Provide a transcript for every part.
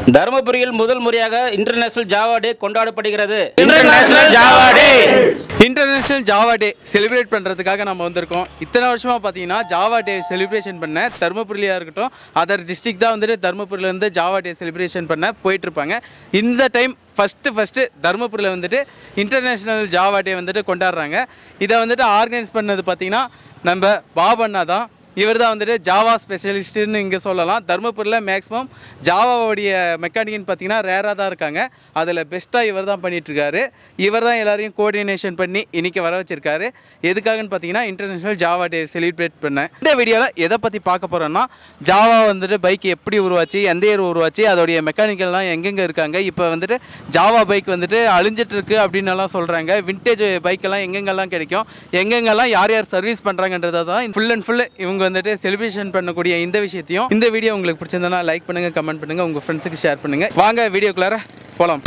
தருமபுரியில் முதல் முறையாக இன்டர்நேஷனல் ஜாவா டே கொண்டாடப்படுகிறது international Java day international Java day celebrate பண்ணுறதுக்காக நம்ம வந்திருக்கோம் இத்தனை வருஷமாக பார்த்தீங்கன்னா ஜாவா டே செலிப்ரேஷன் பண்ண தருமபுரியாக இருக்கட்டும் அதர் டிஸ்ட்ரிக்ட் தான் வந்துட்டு தருமபுரியிலேருந்து ஜாவா டே செலிப்ரேஷன் பண்ண போயிட்டுருப்பாங்க இந்த டைம் ஃபஸ்ட்டு ஃபஸ்ட்டு தருமபுரியில் வந்துட்டு இன்டர்நேஷ்னல் ஜாவா டே வந்துட்டு கொண்டாடுறாங்க இதை வந்துட்டு ஆர்கனைஸ் பண்ணது பார்த்தீங்கன்னா நம்ம பாபண்ணா தான் இவர் தான் வந்துட்டு ஜாவா ஸ்பெஷலிஸ்ட்டுன்னு இங்கே சொல்லலாம் தருமபுரியில் மேக்ஸிமம் ஜாவாவுடைய மெக்கானிக்னு பார்த்தீங்கன்னா ரேராக தான் இருக்காங்க அதில் பெஸ்ட்டாக இவர் தான் பண்ணிகிட்ருக்காரு இவர் தான் எல்லாரையும் கோஆர்டினேஷன் பண்ணி இன்றைக்கி வர வச்சிருக்காரு எதுக்காகன்னு பார்த்தீங்கன்னா இன்டர்நேஷ்னல் ஜாவா டே செலிப்ரேட் பண்ணேன் இந்த வீடியோவில் எதை பற்றி பார்க்க போகிறோன்னா ஜாவா வந்துட்டு பைக் எப்படி உருவாச்சு எந்த இயர் உருவாச்சு அதோடைய மெக்கானிக்கல்லாம் எங்கெங்கே இருக்காங்க இப்போ வந்துட்டு ஜாவா பைக் வந்துட்டு அழிஞ்சிட்டு இருக்கு அப்படின்னு எல்லாம் சொல்கிறாங்க விண்டேஜ் பைக்கெல்லாம் எங்கெங்கெல்லாம் கிடைக்கும் எங்கெங்கெல்லாம் யார் யார் சர்வீஸ் பண்ணுறாங்கன்றதை தான் ஃபுல் அண்ட் ஃபுல் இவங்க வந்துட்டு செலிப்ரேஷன் பண்ணக்கூடிய இந்த விஷயத்தையும் இந்த வீடியோ உங்களுக்கு பிடிச்சிருந்தனா லைக் பண்ணுங்கள் கமெண்ட் பண்ணுங்கள் உங்கள் ஃப்ரெண்ட்ஸுக்கு ஷேர் பண்ணுங்கள் வாங்க வீடியோக்குள்ளார போகலாம்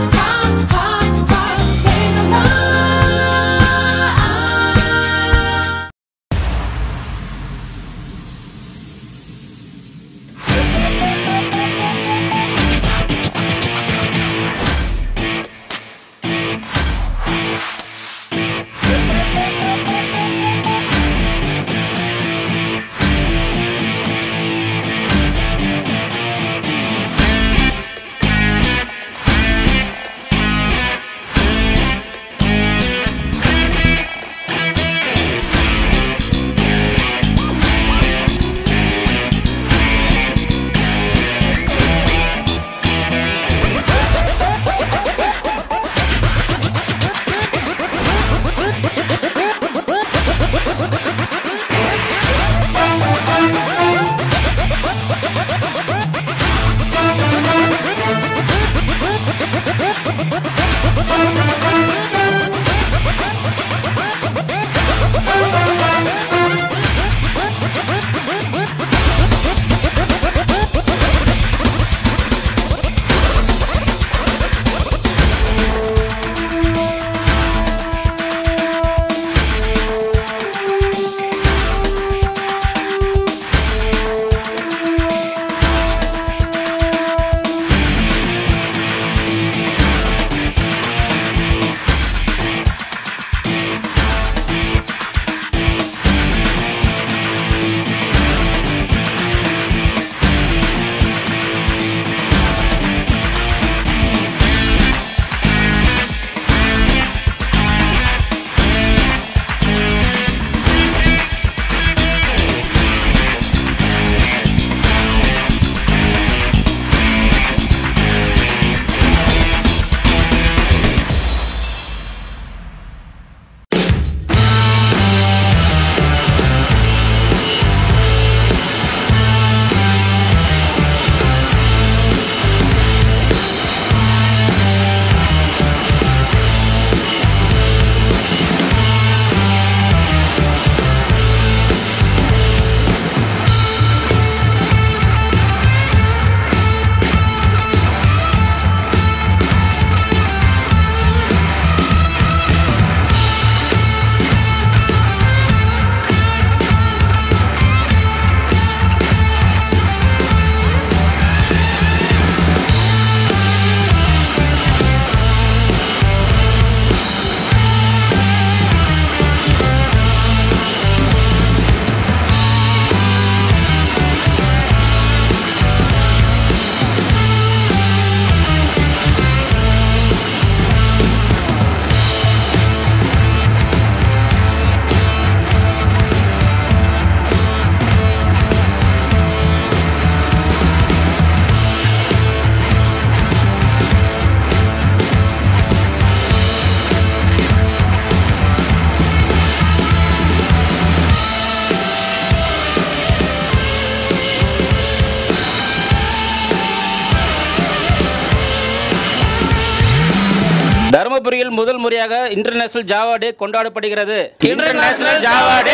தருமபுரியில் முதல் முறையாக இன்டர்நேஷனல் ஜாவா டே கொண்டாடப்படுகிறது international Java day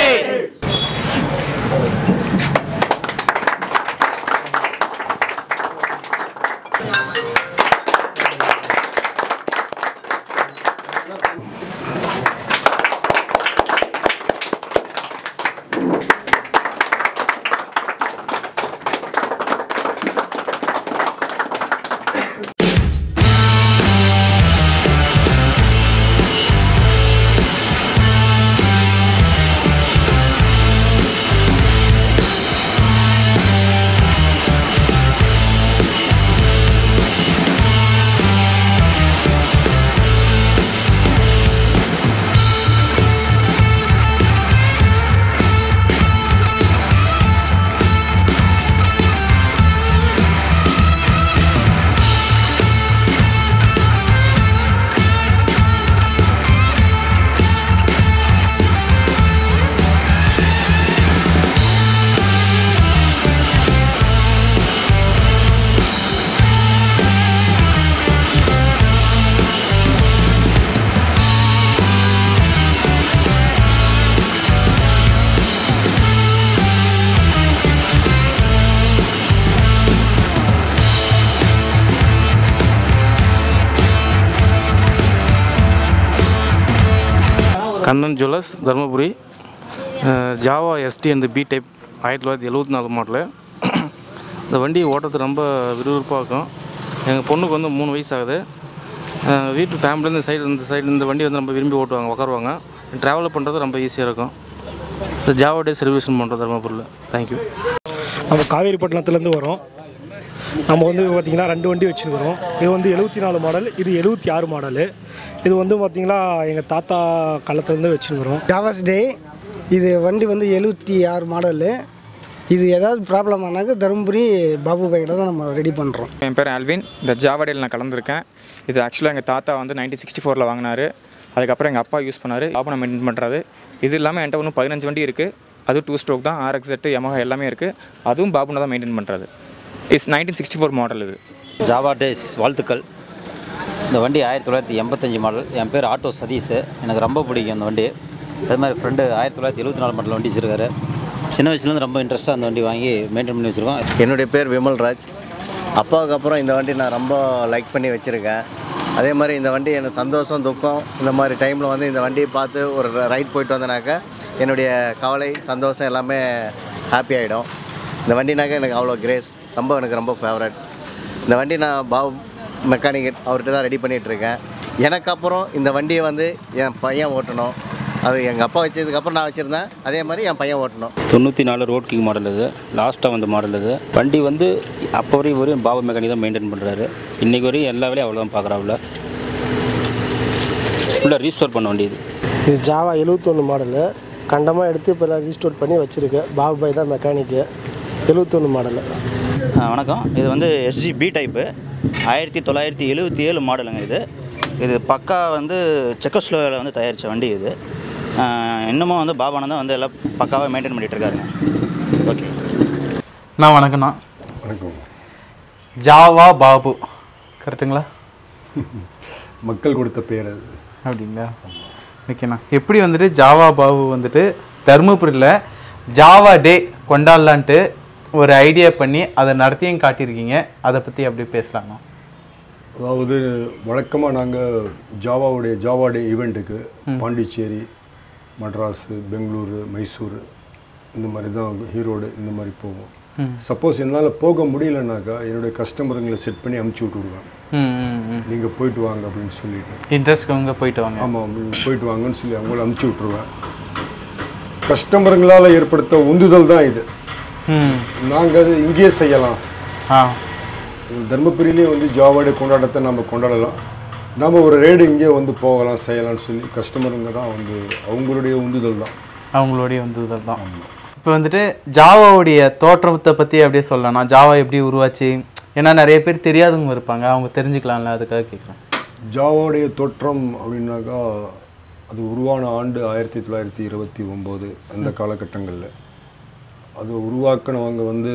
Kannan jewellers Dharmapuri ah, Java ST அந்த பி டைப் ஆயிரத்தி தொள்ளாயிரத்தி எழுபத்தி நாலு மாடலு இந்த வண்டி ஓட்டுறது ரொம்ப விறுவிறுப்பாக இருக்கும் எங்கள் பொண்ணுக்கு வந்து மூணு வயசு ஆகுது அஹ், வீட்டு ஃபேமிலி இந்த சைடு இந்த சைடு இந்த வண்டி வந்து ரொம்ப விரும்பி ஓட்டுவாங்க உட்காருவாங்க ட்ராவல் பண்ணுறது ரொம்ப ஈஸியாக இருக்கும் இந்த ஜாவா டே செலிப்ரேஷன் பண்ணுறோம் தருமபுரியில் தேங்க்யூ நம்ம காவேரிப்பட்டினத்துலேருந்து வரோம் நம்ம வந்து பார்த்திங்கன்னா ரெண்டு வண்டி வச்சுருக்கிறோம் இது வந்து எழுபத்தி நாலு மாடல் இது எழுபத்தி ஆறு மாடலு இது வந்து பார்த்திங்கன்னா எங்கள் தாத்தா காலத்துலேருந்து வச்சுருக்கிறோம் ஜாவாஸ் டே இது வண்டி வந்து எழுபத்தி ஆறு மாடலு இது ஏதாவது ப்ராப்ளம் ஆனாக்க தருமபுரி பாபு பைக்கிட்ட தான் நம்ம ரெடி பண்ணுறோம் என் பேர் ஆல்வின் இந்த ஜாவாடேல் நான் கலந்துருக்கேன் இது ஆக்சுவலாக எங்கள் தாத்தா வந்து நைன்டீன் சிக்ஸ்டி ஃபோரில் வாங்கினாரு அதுக்கப்புறம் எங்கள் அப்பா யூஸ் பண்ணார் ஆபணம் மெயின்டைன் பண்ணுறாரு இது இல்லாமல் என்கிட்ட இன்னும் பதினஞ்சு வண்டி இருக்குது அதுவும் டூ ஸ்ட்ரோக் தான் ஆர்எக்ஸ் எட்டு யமஹா எல்லாமே இருக்குது அதுவும் பாபுனா தான் மெயின்டைன் பண்ணுறது is nineteen sixty four model இது ஜாவா டேஸ் வாழ்த்துக்கள் இந்த வண்டி ஆயிரத்தி தொள்ளாயிரத்தி எண்பத்தஞ்சு மாடல் என் பேர் ஆட்டோ சதீஷ் எனக்கு ரொம்ப பிடிக்கும் அந்த வண்டி அதே மாதிரி ஃப்ரெண்டு ஆயிரத்தி தொள்ளாயிரத்தி எழுபத்தி நாலு மாடல் வண்டி வச்சிருக்காரு சின்ன வயசுலேருந்து ரொம்ப இன்ட்ரெஸ்ட்டாக அந்த வண்டி வாங்கி மெயின்டைன் பண்ணி வச்சுருக்கோம் என்னுடைய பேர் விமல்ராஜ் அப்பாவுக்கு அப்புறம் இந்த வண்டி நான் ரொம்ப லைக் பண்ணி வச்சுருக்கேன் அதே மாதிரி இந்த வண்டி எனக்கு சந்தோஷம் துக்கம் இந்த மாதிரி டைமில் வந்து இந்த வண்டியை பார்த்து ஒரு ரைட் போயிட்டு வந்தனாக்கா என்னுடைய கவலை சந்தோஷம் எல்லாமே ஹாப்பி ஆகிடும் இந்த வண்டினாக்கா எனக்கு அவ்வளோ கிரேஸ் ரொம்ப எனக்கு ரொம்ப ஃபேவரட் இந்த வண்டி நான் பாபு மெக்கானிக் அவர்கிட்ட தான் ரெடி பண்ணிகிட்ருக்கேன் எனக்கு அப்புறம் இந்த வண்டியை வந்து என் பையன் ஓட்டணும் அது எங்கள் அப்பா வச்சதுக்கப்புறம் நான் வச்சுருந்தேன் அதே மாதிரி என் பையன் ஓட்டணும் தொண்ணூற்றி நாலு ரோட் கிங் மாடல் இது லாஸ்ட்டாக வந்த மாடல் இது வண்டி வந்து அப்போ வரையும் வரையும் பாபு மெக்கானிக் தான் மெயின்டைன் பண்ணுறாரு இன்றைக்கி வரையும் எல்லா வேலையும் அவ்வளோ தான் பார்க்குறாப்புல ஃபுல்லாக ரீஸ்டோர் பண்ண வண்டி இது இது ஜாவா எழுபத்தொன்று மாடலு கண்டமாக எடுத்து இப்போ ரீஸ்டோர் பண்ணி வச்சுருக்கேன் பாபு பாய் தான் மெக்கானிக்கு எழுபத்தொன்று மாடலு வணக்கம் இது வந்து எஸ்ஜி பி டைப்பு ஆயிரத்தி தொள்ளாயிரத்தி எழுபத்தி ஏழு மாடலுங்க இது இது பக்கா வந்து செக்கோஸ்லோவில் வந்து தயாரித்த வண்டி இது ஆஹ் இன்னமும் வந்து பாபானந்தம் வந்து எல்லாம் பக்காவாக மெயின்டைன் பண்ணிகிட்டு இருக்காருங்க ஓகே நான் வணக்கம்ண்ணா வணக்கம் ஜாவா பாபு கரெக்டுங்களா மக்கள் கொடுத்த பேர் அது அப்படிங்களா ஓகேண்ணா எப்படி வந்துட்டு ஜாவா பாபு வந்துட்டு தருமபுரியில் ஜாவா டே கொண்டாடலான்ட்டு ஒரு ஐடியா பண்ணி அதை நடத்தியும் காட்டியிருக்கீங்க அதை பற்றி அப்படியே பேசலாம்ண்ணா அதாவது வழக்கமாக நாங்கள் ஜாவாவுடைய ஜாவா டே ஈவெண்ட்டுக்கு பாண்டிச்சேரி மட்ராஸு பெங்களூரு மைசூர் இந்த மாதிரி தான் ஈரோடு இந்த மாதிரி போவோம் சப்போஸ் என்னால் போக முடியலனாக்கா என்னுடைய கஸ்டமருங்களை செட் பண்ணி அமுச்சு விட்டுடுவேன் ம் ம் ம் நீங்கள் போயிட்டு வாங்க அப்படின்னு சொல்லிட்டு இன்ட்ரெஸ்ட் உங்க போயிட்டு வாங்க ஆமாம் போயிட்டு வாங்கன்னு சொல்லி அவங்கள அமுச்சு விட்ருவேன் கஸ்டமருங்களால் ஏற்படுத்த உந்துதல் தான் இது ம் நாங்கள் அது இங்கேயே செய்யலாம் ஆ தர்மபுரியிலே வந்து ஜாவாடே கொண்டாட்டத்தை நம்ம கொண்டாடலாம் நம்ம ஒரு ரேடு இங்கே வந்து போகலாம் செய்யலாம்னு சொல்லி கஸ்டமருங்க தான் வந்து அவங்களுடைய உந்துதல் தான் அவங்களுடைய வந்ததுதான் தான் இப்போ வந்துட்டு ஜாவாவுடைய தோற்றத்தை பற்றி அப்படியே சொல்லலாம் ஜாவா எப்படி உருவாச்சு ஏன்னா நிறைய பேர் தெரியாதவங்க இருப்பாங்க அவங்க தெரிஞ்சுக்கலாம்ல அதுக்காக கேட்குறேன் ஜாவாவுடைய தோற்றம் அப்படின்னாக்கா அது உருவான ஆண்டு ஆயிரத்தி தொள்ளாயிரத்தி இருபத்தி ஒம்பது அந்த காலகட்டங்களில் அது உருவாக்கினவங்க வந்து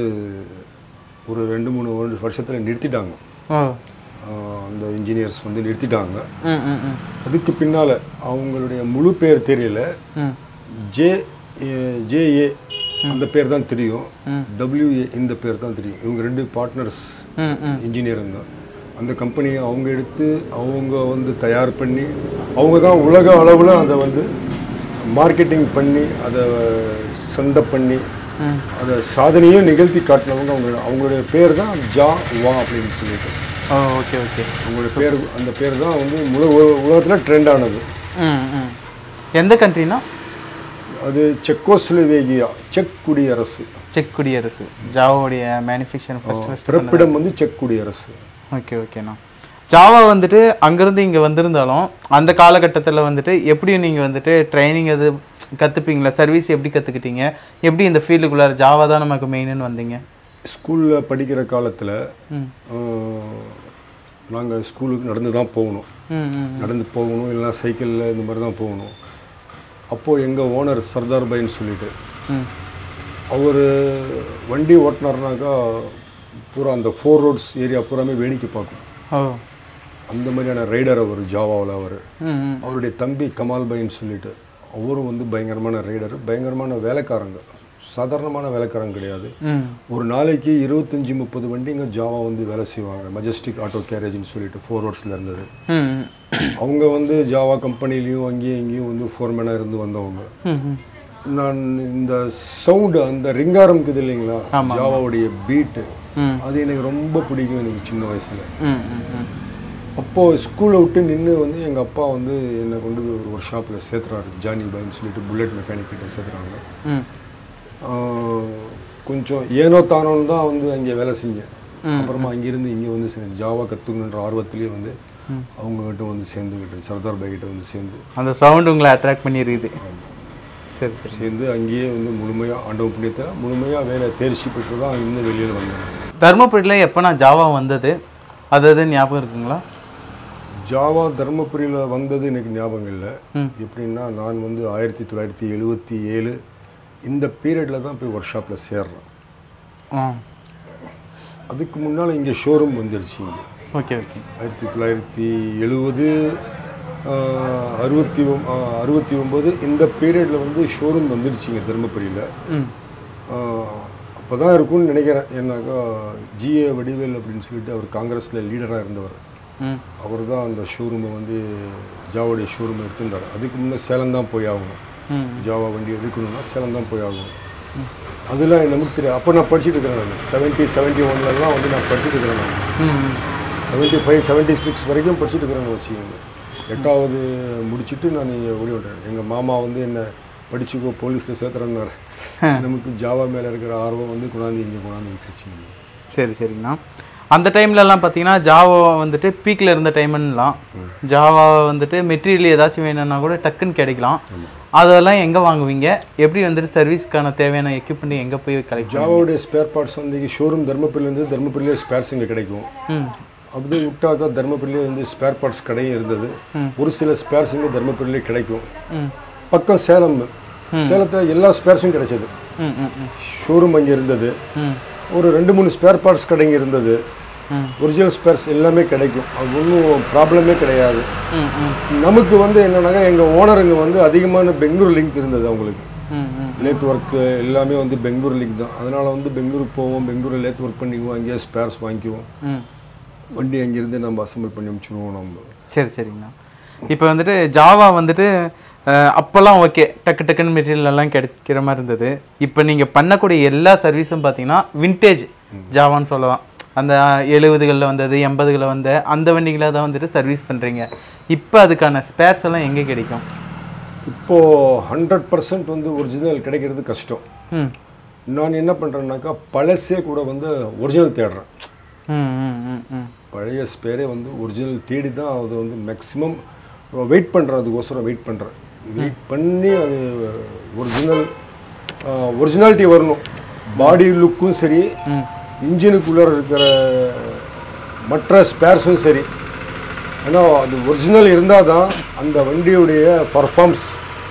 ஒரு ரெண்டு மூணு வருஷத்தில் நிறுத்திட்டாங்க ஓ ஆஹ் அந்த இன்ஜினியர்ஸ் வந்து நிறுத்திட்டாங்க ம் ம் ம் அதுக்கு பின்னால் அவங்களுடைய முழு பேர் தெரியல ம் ஜே ஜேஏ அந்த பேர் தான் தெரியும் டபிள்யூஏ இந்த பேர் தான் தெரியும் இவங்க ரெண்டு பார்ட்னர்ஸ் ம் ம் இன்ஜினியருங்க அந்த கம்பெனியை அவங்க எடுத்து அவங்க வந்து தயார் பண்ணி அவங்க தான் உலக அளவில் அதை வந்து மார்க்கெட்டிங் பண்ணி அதை சந்தை பண்ணி அதை சாதனையும் நிகழ்த்தி காட்டினவங்க அவங்க அவங்களுடைய பேர் தான் ஜா வா அப்படின்னு சொல்லிட்டு ஓ ஓகே ஓகே அவங்களுடைய பேர் அந்த பேர் தான் வந்து முழு உலகத்தில் ட்ரெண்ட் ஆனது ம் ம் எந்த கண்ட்ரினா அது செக்கோஸ்லோவேகியா செக் குடியரசு செக் குடியரசு ஜாவாவுடைய மேனுஃபேக்சரிங் ஃபர்ஸ்ட் ஃபர்ஸ்ட் பிறப்பிடம் வந்து செக் குடியரசு ஓகே ஓகேண்ணா ஜாவா வந்துட்டு அங்கேருந்து இங்கே வந்திருந்தாலும் அந்த காலகட்டத்தில் வந்துட்டு எப்படி நீங்கள் வந்துட்டு ட்ரைனிங் அது கற்றுப்பீங்களா சர்வீஸ் எப்படி கற்றுக்கிட்டீங்க எப்படி இந்த ஃபீல்டுக்குள்ளார ஜாவா தான் நமக்கு மெயின்னு வந்தீங்க ஸ்கூலில் படிக்கிற காலத்தில் நாங்கள் ஸ்கூலுக்கு நடந்து தான் போகணும் ம் ம் நடந்து போகணும் இல்லைன்னா சைக்கிளில் இந்த மாதிரி தான் போகணும் அப்போது எங்கள் ஓனர் சர்தார் பைன்னு சொல்லிட்டு ம் அவர் வண்டி ஓட்டினார்னாக்கா பூரா அந்த ஃபோர் ரோட்ஸ் ஏரியா பூராமே வேடிக்கை பார்க்கும் ஓ அந்த மாதிரியான ரைடர் அவர் ஜாவாவில் அவர் ம் ம் அவருடைய தம்பி கமால் பைன்னு சொல்லிட்டு அவரும் வந்து பயங்கரமான ரைடர் பயங்கரமான வேலைக்காரங்க சாதாரணமான வேலைக்காரங்க கிடையாது ம் ஒரு நாளைக்கு இருபத்தஞ்சி முப்பது வண்டிங்க ஜாவா வந்து வேலை செய்வாங்க மஜஸ்டிக் ஆட்டோ கேரேஜ்னு சொல்லிட்டு ஃபோர் ரோட்ஸில் இருந்தது ம் ம். அவங்க வந்து ஜாவா கம்பெனிலையும் அங்கேயும் இங்கேயும் வந்து ஃபோர்மேனாக இருந்து வந்தவங்க ம் ம் நான் இந்த சவுண்டு அந்த ரிங்காரம் இருக்குது இல்லைங்களா ஜாவாவுடைய பீட்டு ம். அது எனக்கு ரொம்ப பிடிக்கும் எனக்கு சின்ன வயசில் ம் ம் ம் அப்போது ஸ்கூலை விட்டு நின்று வந்து எங்கள் அப்பா வந்து என்னை கொண்டு போய் ஒரு ஒர்க் ஷாப்பில் சேர்த்துறாரு ஜானி பாய்னு சொல்லிட்டு புல்லட் மெக்கானிக் கிட்ட சேர்த்துறாங்க ம் ஆஹ் கொஞ்சம் ஏனோ தானோன்னு தான் வந்து அங்கே வேலை செஞ்சேன் அப்புறமா அங்கேருந்து இங்கே வந்து சேர்ந்து ஜாவா கற்றுக்கணுன்ற ஆர்வத்திலேயே வந்து அவங்ககிட்ட வந்து சேர்ந்துக்கிட்டேன் சர்தார் பாய் கிட்ட வந்து சேர்ந்து அந்த சவுண்ட் உங்களை அட்ராக்ட் பண்ணியிருக்குது சரி சரி சேர்ந்து அங்கேயே வந்து முழுமையாக ஆண்டவன் புண்ணியத்தை முழுமையாக வேலை தேர்ச்சி பெற்று தான் இன்னும் வெளியில் வந்தேன் தருமபுரியில் எப்போ நான் ஜாவா வந்தது அது அது ஞாபகம் இருக்குங்களா ஜாவா தருமபுரியில் வந்தது எனக்கு ஞாபகம் இல்லை எப்படின்னா நான் வந்து ஆயிரத்தி தொள்ளாயிரத்தி எழுபத்தி ஏழு இந்த பீரியடில் தான் போய் ஒர்க் ஷாப்பில் சேர்றேன் ஆ அதுக்கு முன்னால் இங்கே ஷோரூம் வந்துருச்சு இங்கே ஓகே ஓகே ஆயிரத்தி தொள்ளாயிரத்தி எழுபது அறுபத்தி ஒம் அறுபத்தி ஒம்பது இந்த பீரியடில் வந்து ஷோரூம் வந்துருச்சு இங்கே தருமபுரியில் ம் அப்போ தான் இருக்கும்னு நினைக்கிறேன் ஏன்னாக்கா ஜிஏ வடிவேல் அப்படின்னு சொல்லிட்டு அவர் காங்கிரஸில் லீடராக இருந்தவர் ம் அவர் தான் அந்த ஷோரூமை வந்து ஜாவோடைய ஷோரூமை எடுத்திருந்தார் அதுக்கு முன்னே சேலம் தான் போய் ஆகணும் ம் ஜாவா வண்டி எடுக்கணும்னா சேலம் தான் போய் ஆகணும் அதெல்லாம் நமக்கு தெரியும் அப்போ நான் படிச்சுட்டு இருக்கிறேன் நான் செவன்ட்டி செவன்ட்டி ஒன்லலாம் வந்து நான் படிச்சுட்டு இருக்கிறேன் நான் ம் செவன்ட்டி ஃபைவ் செவன்ட்டி சிக்ஸ் வரைக்கும் படிச்சுட்டு இருக்கிறேன்னு வச்சுக்கோங்க எட்டாவது முடிச்சுட்டு நான் இங்கே ஓடி விட்டேன் எங்கள் மாமா வந்து என்னை படிச்சுக்கோ போலீஸில் சேர்த்துறேன்னாரு நமக்கு ஜாவா மேலே இருக்கிற ஆர்வம் வந்து கொண்டாந்து இங்கே கொண்டாந்து விட்டுருச்சு சரி சரிங்கண்ணா அந்த டைம்லலாம் பார்த்தீங்கன்னா ஜாவா வந்துட்டு பீக்கில் இருந்த டைம்லாம் ஜாவா வந்துட்டு மெட்டீரியல் ஏதாச்சும் வேணும்னா கூட டக்குன்னு கிடைக்கலாம் அதெல்லாம் எங்கே வாங்குவீங்க எப்படி வந்துட்டு சர்வீஸ்க்கான தேவையான எக்யூப்மெண்ட் எங்கே போய் கலெக்ட் ஜாவாவுடைய ஸ்பேர் பார்ட்ஸ் வந்து இங்கே ஷோரூம் தர்மபுரியிலேருந்து தர்மபுரியிலே ஸ்பேர்ஸ் இங்கே கிடைக்கும் ம் அப்படியே விட்டாக்கா தர்மபுரியிலே வந்து ஸ்பேர் பார்ட்ஸ் கடையும் இருந்தது ஒரு சில ஸ்பேர்ஸ் இங்கே தர்மபுரியிலே கிடைக்கும் ம் பக்கம் சேலம் சேலத்தில் எல்லா ஸ்பேர்ஸும் கிடைச்சது ம் ம் ம் ஷோரூம் அங்கே இருந்தது ம் ஒரு ரெண்டு மூணு ஸ்பேர் பார்ட்ஸ் கடைங்க இருந்தது ம். ஒரிஜினல் ஸ்பேர்ஸ் எல்லாமே கிடைக்கும் அது ஒன்றும் ப்ராப்ளமே கிடையாது ம் ம் நமக்கு வந்து என்னன்னாக்கா எங்கள் ஓனருங்க வந்து அதிகமான பெங்களூர் லிங்க் இருந்தது அவங்களுக்கு ம் ம் லேத் ஒர்க்கு எல்லாமே வந்து பெங்களூர் லிங்க் தான் அதனால் வந்து பெங்களூருக்கு போவோம் பெங்களூரில் லேத் ஒர்க் பண்ணிக்குவோம் அங்கேயே ஸ்பேர்ஸ் வாங்கிக்குவோம் ம் வண்டி அங்கேருந்து நம்ம அசம்பிள் பண்ணி அனுப்பிச்சிடுவோம் நம்ம சரி சரிங்கண்ணா இப்போ வந்துட்டு ஜாவா வந்துட்டு அஹ், அப்போல்லாம் ஓகே டக்கு டக்குன்னு மெட்டீரியல் எல்லாம் கிடைக்கிற மாதிரி இருந்தது இப்போ நீங்கள் பண்ணக்கூடிய எல்லா சர்வீஸும் பார்த்தீங்கன்னா விண்டேஜ் ஜாவான்னு சொல்லலாம் அந்த எழுபதுகளில் வந்தது எண்பதுகளில் வந்த அந்த வண்டிகளை தான் வந்துட்டு சர்வீஸ் பண்ணுறீங்க இப்போ அதுக்கான ஸ்பேர்ஸ் எல்லாம் எங்கே கிடைக்கும் இப்போது ஹண்ட்ரட் பர்சன்ட் வந்து ஒரிஜினல் கிடைக்கிறது கஷ்டம் ம் நான் என்ன பண்ணுறேன்னாக்கா பழசே கூட வந்து ஒரிஜினல் தேடுறேன் ம் ம் ம் ம் பழைய ஸ்பேரே வந்து ஒரிஜினல் தேடி தான் அது வந்து மேக்ஸிமம் வெயிட் பண்ணுறதுக்கோசரம் வெயிட் பண்ணுறேன் வெயிட் பண்ணி அது ஒரிஜினல் ஒரிஜினாலிட்டி வரணும் பாடி லுக்கும் சரி இன்ஜினுக்குள்ளே இருக்கிற மற்ற ஸ்பேர்ஸும் சரி ஏன்னா அது ஒரிஜினல் இருந்தால் தான் அந்த வண்டியுடைய பர்ஃபார்ம்ஸ்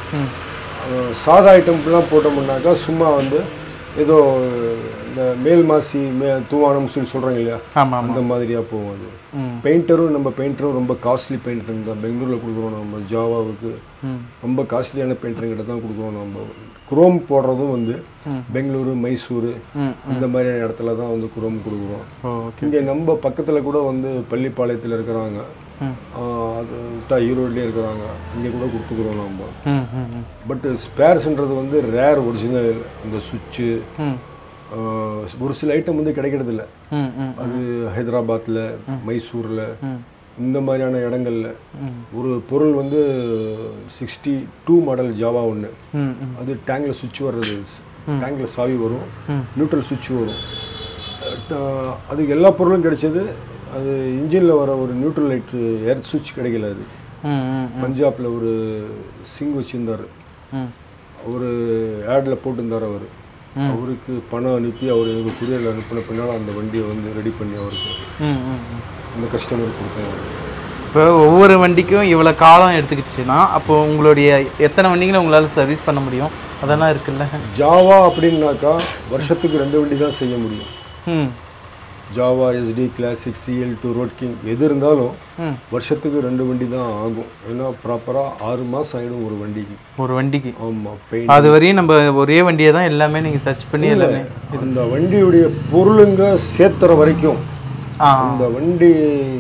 சாதா ஐட்டம்லாம் போட்டோம்னாக்கா சும்மா வந்து ஏதோ இந்த மேல் மாசி மே தூவானம் சொல்லி சொல்கிறாங்க இல்லையா ஆமாம் அந்த மாதிரியாக போகும் அது பெயிண்டரும் நம்ம பெயிண்டரும் ரொம்ப காஸ்ட்லி பெயிண்டர் தான் பெங்களூரில் கொடுக்குறோம் நம்ம ஜாவாவுக்கு ரொம்ப காஸ்ட்லியான பெயிண்டருங்கிட்ட தான் கொடுக்குறோம் நம்ம குரோம் போடுறதும் வந்து பெங்களூரு மைசூரு இந்த மாதிரியான இடத்துல தான் வந்து குரோம் கொடுக்குறோம் ஓகே இங்கே நம்ம பக்கத்தில் கூட வந்து பள்ளிப்பாளையத்தில் இருக்கிறாங்க ஆஹ் அது விட்டா ஈரோட்லேயே இருக்கிறாங்க இங்கே கூட கொடுத்துக்குறோம் நம்ம ம் ம் ம் பட் ஸ்பேர்ஸ்ன்றது வந்து ரேர் ஒரிஜினல் இந்த சுவிட்சு ம் ஒரு சில ஐட்டம் வந்து கிடைக்கிறதில்ல ம் ம் அது ஹைதராபாத்தில் மைசூரில் இந்த மாதிரியான இடங்கள்ல ஒரு பொருள் வந்து சிக்ஸ்டி டூ மாடல் ஜாவா ஒன்று ம் ம் அது டேங்கில் சுவிட்ச் வர்றது டேங்கில் சாவி வரும் நியூட்ரல் சுவிட்ச் வரும் அஹ் அதுக்கு எல்லா பொருளும் கிடைச்சது அது இன்ஜினில் வர ஒரு நியூட்ரல் லைட் எர்த் சுவிட்ச் கிடைக்கல அது ம் ம் பஞ்சாப்ல ஒரு சிங் வச்சிருந்தார் ம் அவர் ஆடில் போட்டிருந்தார் அவர் அவருக்கு பணம் அனுப்பி அவர் எனக்கு குரியரில் அனுப்பின பின்னால் அந்த வண்டியை வந்து ரெடி பண்ணி அவருக்கு ம் ம் ம் அந்த கஸ்டமருக்கு கொடுத்தேன் இப்போ ஒவ்வொரு வண்டிக்கும் இவ்வளோ காலம் எடுத்துக்கிச்சுன்னா அப்போ உங்களுடைய எத்தனை வண்டிகளை உங்களால் சர்வீஸ் பண்ண முடியும் அதெல்லாம் இருக்குல்ல ஜாவா அப்படின்னாக்கா வருஷத்துக்கு ரெண்டு வண்டி தான் செய்ய முடியும் ம் Java ST classic CL two road king எது இருந்தாலும் ம். வருஷத்துக்கு ரெண்டு வண்டி தான் ஆகும் ஏன்னா ப்ராப்பராக ஆறு மாதம் ஆகிடும் ஒரு வண்டிக்கு ஒரு வண்டிக்கு ஆமாம் பெயிண்ட் அது வரையும் நம்ம ஒரே வண்டியை தான் எல்லாமே நீங்கள் சர்ச் பண்ணி எல்லாமே அந்த வண்டியுடைய பொருளுங்க சேர்த்துற வரைக்கும் ஆ அந்த வண்டி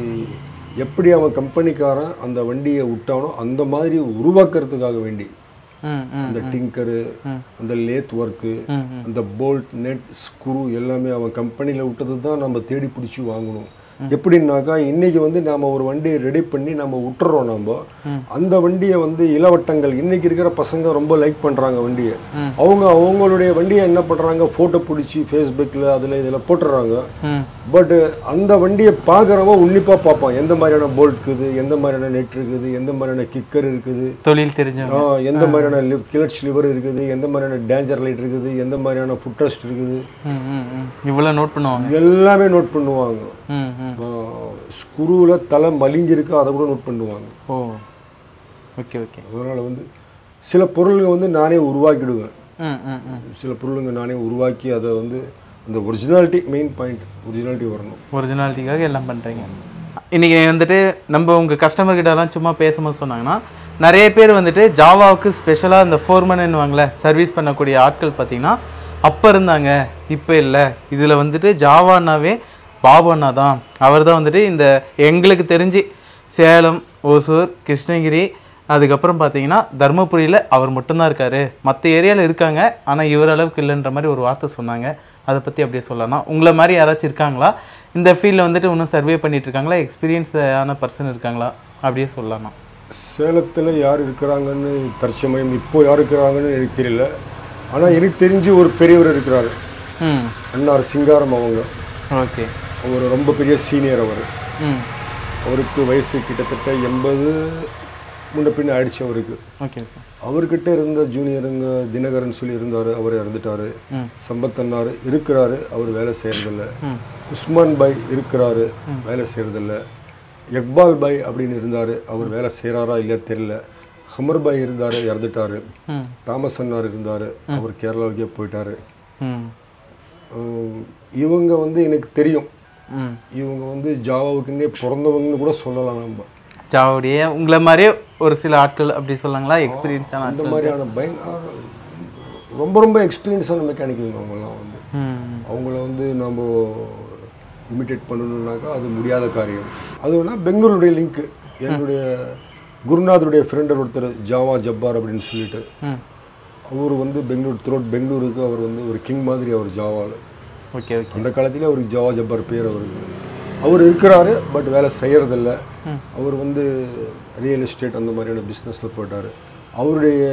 எப்படி அவன் கம்பெனிக்காரன் அந்த வண்டியை விட்டானோ அந்த மாதிரி உருவாக்குறதுக்காக வேண்டி ம் ம் அந்த டிங்கரு அந்த லேத் ஒர்க்கு அந்த போல்ட் நெட் ஸ்க்ரூ எல்லாமே அவன் கம்பெனியில் விட்டது தான் நம்ம தேடி பிடிச்சி வாங்கணும் எப்படின்னாக்கா இன்னைக்கு வந்து நாம ஒரு வண்டியை ரெடி பண்ணி நம்ம விட்டுறோம் நம்ம அந்த வண்டியை வந்து இளவட்டங்கள் இன்னைக்கு இருக்கிற பசங்க ரொம்ப லைக் பண்றாங்க வண்டியை அவங்க அவங்களுடைய வண்டியை என்ன பண்றாங்க போட்டோ பிடிச்சி ஃபேஸ்புக்கில் அதில் இதில் போட்டுறாங்க ம் பட் அந்த வண்டியை பார்க்குறவன் உன்னிப்பாக பார்ப்பான் எந்த மாதிரியான போல்ட் இருக்குது எந்த மாதிரியான நெட் இருக்குது எந்த மாதிரியான கிக்கர் இருக்குது தொழில் தெரிஞ்சவங்க ஆ, எந்த மாதிரியான லிவ் கிளட்ச் லிவர் இருக்குது எந்த மாதிரியான டேஞ்சர் லைட் இருக்குது எந்த மாதிரியான ஃபுட் ரெஸ்ட் இருக்குது ம் ம் ம் இவ்வளோ நோட் பண்ணுவாங்க எல்லாமே நோட் பண்ணுவாங்க ம் ம் ஸ்க்ரூவில் தலை மலிஞ்சிருக்கு அதை கூட நோட் பண்ணுவாங்க ஓ ஓகே ஓகே அதனால் வந்து சில பொருளுங்க வந்து நானே உருவாக்கிடுவேன் ம் ம் ம் சில பொருளுங்க நானே உருவாக்கி அதை வந்து அந்த ஒரிஜினாலிட்டி மெயின் பாயிண்ட் ஒரிஜினாலிட்டி வரணும் ஒரிஜினாலிட்டிக்காக எல்லாம் பண்ணுறீங்க இன்றைக்கி வந்துட்டு நம்ம உங்கள் கஸ்டமர் கிட்டலாம் சும்மா பேசும்போது சொன்னாங்கன்னா நிறைய பேர் வந்துட்டு ஜாவாவுக்கு ஸ்பெஷலாக இந்த ஃபோர்மன்னுவாங்களே சர்வீஸ் பண்ணக்கூடிய ஆட்கள் பார்த்தீங்கன்னா அப்போ இருந்தாங்க இப்போ இல்லை இதில் வந்துட்டு ஜாவானாவே பாபு அண்ணா தான் அவர் தான் வந்துட்டு இந்த எங்களுக்கு தெரிஞ்சு சேலம் ஓசூர் கிருஷ்ணகிரி அதுக்கப்புறம் பார்த்தீங்கன்னா தருமபுரியில் அவர் மட்டும்தான் இருக்காரு மற்ற ஏரியாவில் இருக்காங்க ஆனால் இவர் அளவுக்கு இல்லைன்ற மாதிரி ஒரு வார்த்தை சொன்னாங்க அதை பற்றி அப்படியே சொல்லலாம் உங்களை மாதிரி யாராச்சும் இருக்காங்களா இந்த ஃபீல்டில் வந்துட்டு இன்னும் சர்வே பண்ணிட்டு இருக்காங்களா எக்ஸ்பீரியன்ஸான பர்சன் இருக்காங்களா அப்படியே சொல்லலாம் சேலத்தில் யார் இருக்கிறாங்கன்னு தற்சமயம் இப்போ யார் இருக்கிறாங்கன்னு எனக்கு தெரியல ஆனால் எனக்கு தெரிஞ்சு ஒரு பெரியவர் இருக்கிறாரு ம் அன்னார் சிங்காரம் அவங்க ஓகே அவர் ரொம்ப பெரிய சீனியர் அவர் ம் அவருக்கு வயசு கிட்டத்தட்ட எண்பது முன்ன பின்ன ஆயிடுச்சு அவருக்கு ஓகே ஓகே அவர்கிட்ட இருந்த ஜூனியருங்க தினகரன் சொல்லி இருந்தார் அவர் இறந்துட்டாரு சம்பத் அன்னார் இருக்கிறாரு அவர் வேலை செய்யறதில்ல உஸ்மான் பாய் இருக்கிறாரு வேலை செய்யறதில்ல எக்பால் பாய் அப்படின்னு இருந்தார் அவர் வேலை செய்கிறாரா இல்லையா தெரியல ஹமர் பாய் இருந்தார் இறந்துட்டாரு தாமஸ் அன்னார் இருந்தார் அவர் கேரளாவுக்கே போயிட்டாரு ம் உம், இவங்க வந்து எனக்கு தெரியும் ம் இவங்க வந்து ஜாவாவுக்குன்னே பிறந்தவங்கன்னு கூட சொல்லலாம் நம்ம ஜாவுடைய உங்களை மாதிரியே ஒரு சில ஆட்கள் அப்படி சொல்லாங்களா எக்ஸ்பீரியன்ஸான அந்த ஆட்கள் மாதிரியான பயங்கர ரொம்ப ரொம்ப எக்ஸ்பீரியன்ஸான மெக்கானிக்குங்க அவங்கெல்லாம் வந்து ம் அவங்கள வந்து நம்ம இமிட்டேட் பண்ணணுன்னாக்கா அது முடியாத காரியம் அது வேணா பெங்களூருடைய லிங்க்கு என்னுடைய குருநாதருடைய ஃப்ரெண்டர் ஒருத்தர் ஜாவா ஜப்பார் அப்படின்னு சொல்லிட்டு ம் அவர் வந்து பெங்களூர் த்ரோட் பெங்களூருக்கு அவர் வந்து ஒரு கிங் மாதிரி அவர் ஜாவாவில் ஓகே ஓகே அந்த காலத்திலே அவருக்கு ஜாவா ஜப்பார் பேர் அவருக்கு அவர் இருக்கிறாரு பட் வேலை செய்யறதில்ல அவர் வந்து ரியல் எஸ்டேட் அந்த மாதிரியான பிஸ்னஸில் போயிட்டார் அவருடைய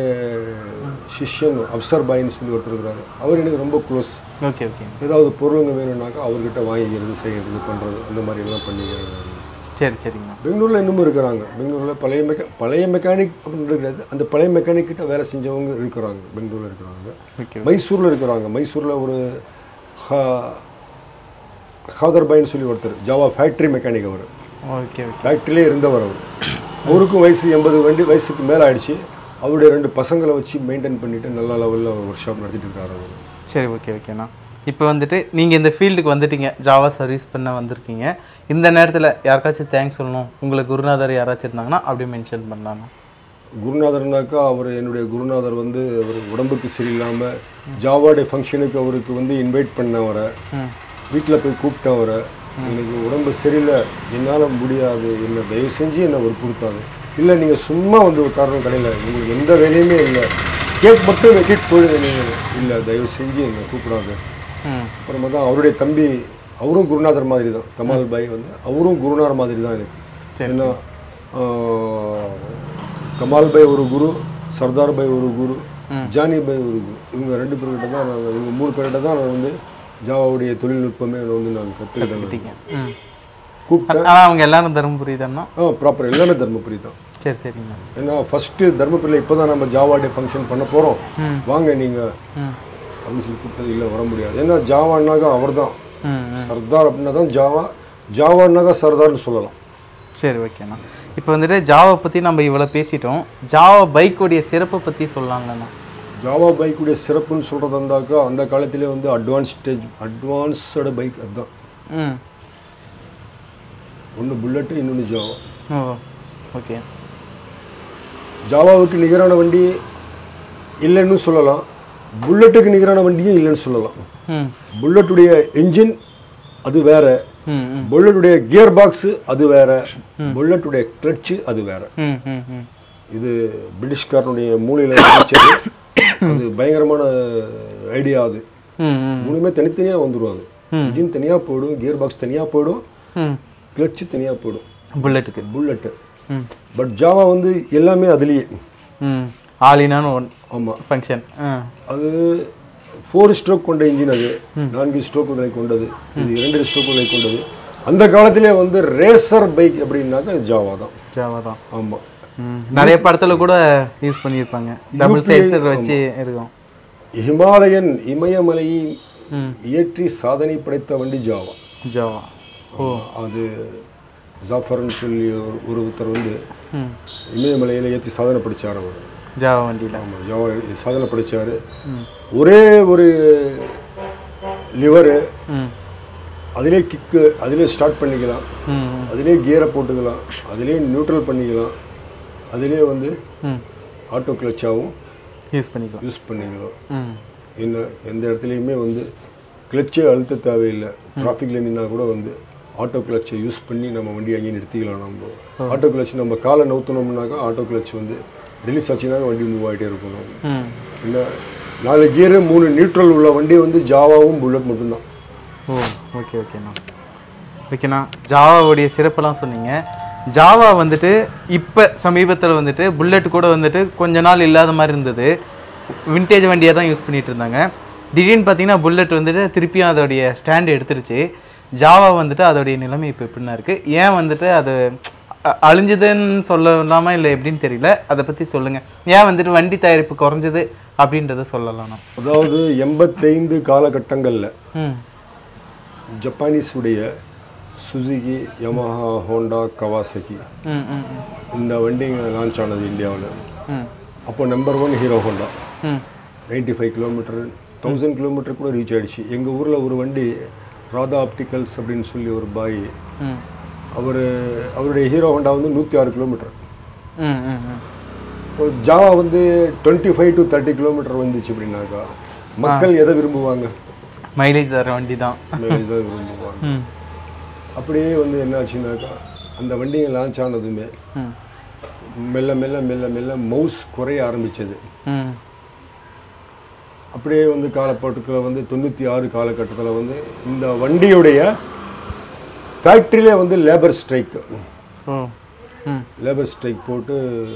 சிஷ்யன் அப்சர் பாயின்னு சொல்லி ஒருத்தர் இருக்கிறாரு அவர் எனக்கு ரொம்ப க்ளோஸ் ஓகே ஓகே ஏதாவது பொருளுங்க வேணும்னாக்கா அவர்கிட்ட வாங்கிக்கிறது செய்கிறது பண்ணுறது அந்த மாதிரி எல்லாம் பண்ணிக்கிறது சரி சரிங்கண்ணா பெங்களூரில் இன்னமும் இருக்கிறாங்க பெங்களூரில் பழைய மெக்கா பழைய மெக்கானிக் அப்படின்னு கிடையாது அந்த பழைய மெக்கானிக் கிட்ட வேலை செஞ்சவங்க இருக்கிறாங்க பெங்களூரில் இருக்கிறாங்க ஓகே மைசூரில் இருக்கிறாங்க மைசூரில் ஒரு ஹா- ஹாதர் பாயின்னு சொல்லி ஒருத்தர் ஜாவா ஃபேக்ட்ரி மெக்கானிக் அவர் ஓகே ஓகே ஃபேக்ட்ரியிலே இருந்தவர் அவர் அவருக்கும் வயசு எண்பது வண்டி வயசுக்கு மேலே ஆயிடுச்சு அவருடைய ரெண்டு பசங்களை வச்சு மெயின்டைன் பண்ணிட்டு நல்ல லெவலில் அவர் ஒர்க் ஷாப் நடத்திட்டு இருக்காரு அவர் சரி ஓகே ஓகேண்ணா இப்போ வந்துட்டு நீங்கள் இந்த ஃபீல்டுக்கு வந்துட்டீங்க ஜாவா சர்வீஸ் பண்ண வந்திருக்கீங்க இந்த நேரத்தில் யாருக்காச்சும் தேங்க்ஸ் சொல்லணும் உங்களுக்கு குருநாதர் யாராச்சும் இருந்தாங்கன்னா அப்படியே மென்ஷன் பண்ணலாம்ண்ணா குருநாதர்னாக்கா அவர் என்னுடைய குருநாதர் வந்து அவர் உடம்புக்கு சரியில்லாமல் ஜாவா டே ஃபங்க்ஷனுக்கு அவருக்கு வந்து இன்வைட் பண்ண அவரை வீட்டில் போய் கூப்பிட்டேன் அவரை எனக்கு உடம்பு சரியில்லை என்னால் முடியாது என்னை தயவு செஞ்சு என்னை ஒரு கொடுத்தாங்க இல்லை நீங்கள் சும்மா வந்து உட்காரணும் கடையில் உங்களுக்கு எந்த வேலையுமே இல்லை கேக் மட்டும் வெட்டிட்டு போயிடுங்க நீங்கள் இல்லை தயவு செஞ்சு என்னை கூப்பிடாது ம் அப்புறமா தான் அவருடைய தம்பி அவரும் குருநாதர் மாதிரி தான் தமால் பாய் வந்து அவரும் குருநாதர் மாதிரி தான் எனக்கு சரி, ஏன்னா ஆஹ், கமால் பாய் ஒரு குரு சர்தார் பாய் ஒரு குரு ஜானி பாய் ஒரு குரு இவங்க ரெண்டு பேர்கிட்ட தான் நான் இவங்க மூணு பேர்கிட்ட தான் நான் வந்து ஜாவாவுடைய தொழில்நுட்பமே நான் வந்து நான் கற்றுக்கிட்டேன் ம் கூப்பிட்டேன் ஆனால் அவங்க எல்லாரும் தருமபுரி தானா ஆ ப்ராப்பர் எல்லாமே தர்மபுரி தான் சரி சரிங்கண்ணா ஏன்னா ஃபஸ்ட்டு தர்மபுரியில் இப்போ தான் நம்ம ஜாவா டே ஃபங்க்ஷன் பண்ண போகிறோம் வாங்க நீங்கள் ம் அப்படின்னு சொல்லி கூப்பிட்டது இல்லை வர முடியாது ஏன்னா ஜாவான்னாக்கா அவர் தான் ம் சர்தார் அப்படின்னா தான் ஜாவா ஜாவான்னாக்கா சர்தார்னு சொல்லலாம் சரி ஓகேண்ணா இப்போ வந்துட்டு ஜாவா பற்றி நம்ம இவ்வளோ பேசிட்டோம் ஜாவா பைக்கோடைய சிறப்பை பற்றி சொல்லலாங்களண்ணா ஜாவா பைக்குடைய சிறப்புன்னு சொல்கிறது இருந்தாக்கா அந்த காலத்திலே வந்து அட்வான்ஸ் ஸ்டேஜ் அட்வான்ஸ்டு பைக் அதுதான் ம் ஒன்று புல்லட்டு இன்னொன்று ஜாவா ஓ ஓகே ஜாவாவுக்கு நிகரான வண்டி இல்லைன்னு சொல்லலாம் புல்லட்டுக்கு நிகரான வண்டியும் இல்லைன்னு சொல்லலாம் ம் புல்லட்டுடைய என்ஜின் அது வேற ம் ம் புல்லட்டுடைய கியர் பாக்ஸு அது வேற புல்லட்டுடைய கிளட்சு அது வேற ம் ம் ம் இது பிரிட்டிஷ்காரனுடைய மூலையில் வச்சது அது பயங்கரமான ஐடியா அது ம் ம் மூணுமே தனித்தனியாக வந்துடும் அது இன்ஜின் தனியாக போயிடும் கியர் பாக்ஸ் தனியாக போயிடும் ம் கிளட்சு தனியாக போயிடும் புல்லட்டுக்கு புல்லட்டு ம் பட் ஜாவா வந்து எல்லாமே அதுலேயே ம் ஆலினான்னு ஒன் ஆமாம் ஃபங்க்ஷன் ஆ அது ஃபோர் ஸ்ட்ரோக் கொண்ட இன்ஜின் அது நான்கு ஸ்ட்ரோக்குகளை கொண்டது இது இரண்டு ஸ்ட்ரோக்குகளை கொண்டது அந்த காலத்திலே வந்து ரேசர் பைக் அப்படின்னாக்கா இது ஜாவா தான் ஜாவா தான் ஆமாம் ம் நிறைய படத்துல கூட யூஸ் பண்ணியிருப்பாங்க டபுள் சைட்ஸர் வச்சு இருக்கும் ஹிமாலயன் இமயமலையை இயற்றி சாதனை படைத்த வண்டி ஜாவா ஜாவா ஓ அது ஜாஃபர்னு சொல்லி ஒரு- ஒரு ஒருத்தர் வந்து ம் இமயமலையில் ஏற்றி சாதனை படித்தார் அவர் ஜாவா வண்டியில் ஆமாம் ஜாவா சாதனை படித்தார் ஒரே ஒரு லிவரு ம் அதிலே கிக்கு அதிலே ஸ்டார்ட் பண்ணிக்கலாம் ம் அதிலே கியரை போட்டுக்கலாம் அதிலே நியூட்ரல் பண்ணிக்கலாம் அதிலே வந்து ம் ஆட்டோ கிளச்சாகவும் யூஸ் பண்ணிக்கலாம் யூஸ் பண்ணிக்கலாம் ம் என்ன எந்த இடத்துலையுமே வந்து கிளச்சே அழுத்த தேவையில்லை டிராஃபிக்கில் நின்னா கூட வந்து ஆட்டோ கிளச்சை யூஸ் பண்ணி நம்ம வண்டி அங்கேயே நிறுத்திக்கலாம் நம்ம ஆட்டோ கிளச் நம்ம காலை நவுத்தணும்னாக்கா ஆட்டோ கிளச் வந்து ரிலீஸ் ஆச்சுன்னா வண்டி மூவ் ஆகிட்டே இருக்கணும் ம் என்ன நாலு கியரு மூணு நியூட்ரல் உள்ள வண்டி வந்து ஜாவாவும் புல்லட் மட்டும்தான் ஓ ஓகே ஓகேண்ணா ஓகேண்ணா ஜாவாவுடைய சிறப்பெல்லாம் சொன்னீங்க ஜாவா வந்துட்டு இப்போ சமீபத்தில் வந்துட்டு புல்லட் கூட வந்துட்டு கொஞ்ச நாள் இல்லாத மாதிரி இருந்தது விண்டேஜ் வண்டியாக தான் யூஸ் பண்ணிட்டு இருந்தாங்க திடீர்னு பார்த்தீங்கன்னா புல்லட் வந்துட்டு திருப்பியும் அதோடைய ஸ்டாண்ட் எடுத்துருச்சு ஜாவா வந்துட்டு அதோடைய நிலைமை இப்போ எப்படின்னா இருக்குது ஏன் வந்துட்டு அது அ- அழிஞ்சுதுன்னு சொல்லலாமா இல்லை எப்படின்னு தெரியல அதை பற்றி சொல்லுங்கள் ஏன் வந்துட்டு வண்டி தயாரிப்பு குறைஞ்சது அப்படின்றத சொல்லலாம்ண்ணா அதாவது எண்பத்தைந்து காலகட்டங்களில் ம் ஜப்பானீஸ் உடைய சுசுகி யமஹா ஹோண்டா கவாசகி ம் ம் ம் இந்த வண்டிங்க லான்ச் ஆனது இந்தியாவில் ம் அப்போ நம்பர் ஒன் ஹீரோ ஹோண்டா ம் ninety five kilometre thousand kilometre கூட ரீச் ஆயிடுச்சு எங்கள் ஊரில் ஒரு வண்டி ராதா ஆப்டிகல்ஸ் அப்படின்னு சொல்லி ஒரு பாய் ம் அவர் அவருடைய ஹீரோ ஹோண்டா வந்து நூற்றி ஆறு கிலோமீட்டர் ம் ம் ம் ஒரு ஜாவா வந்து twenty five to thirty kilometre வந்துச்சு அப்படின்னாக்கா மக்கள் எதை விரும்புவாங்க மைலேஜ் தர வண்டி தான் மைலேஜ் தான் விரும்புவாங்க ம் அப்படியே வந்து என்ன ஆச்சுன்னாக்கா அந்த வண்டிங்க லான்ச் ஆனதுமே ம் மெல்ல மெல்ல மெல்ல மெல்ல மவுஸ் குறைய ஆரம்பிச்சது ம் அப்படியே வந்து காலப்பட்டத்தில் வந்து தொண்ணூற்றி ஆறு காலகட்டத்தில் வந்து இந்த வண்டியுடைய ஃபேக்ட்ரியிலே வந்து லேபர் ஸ்ட்ரைக் ஓ ம் லேபர் ஸ்ட்ரைக் போட்டு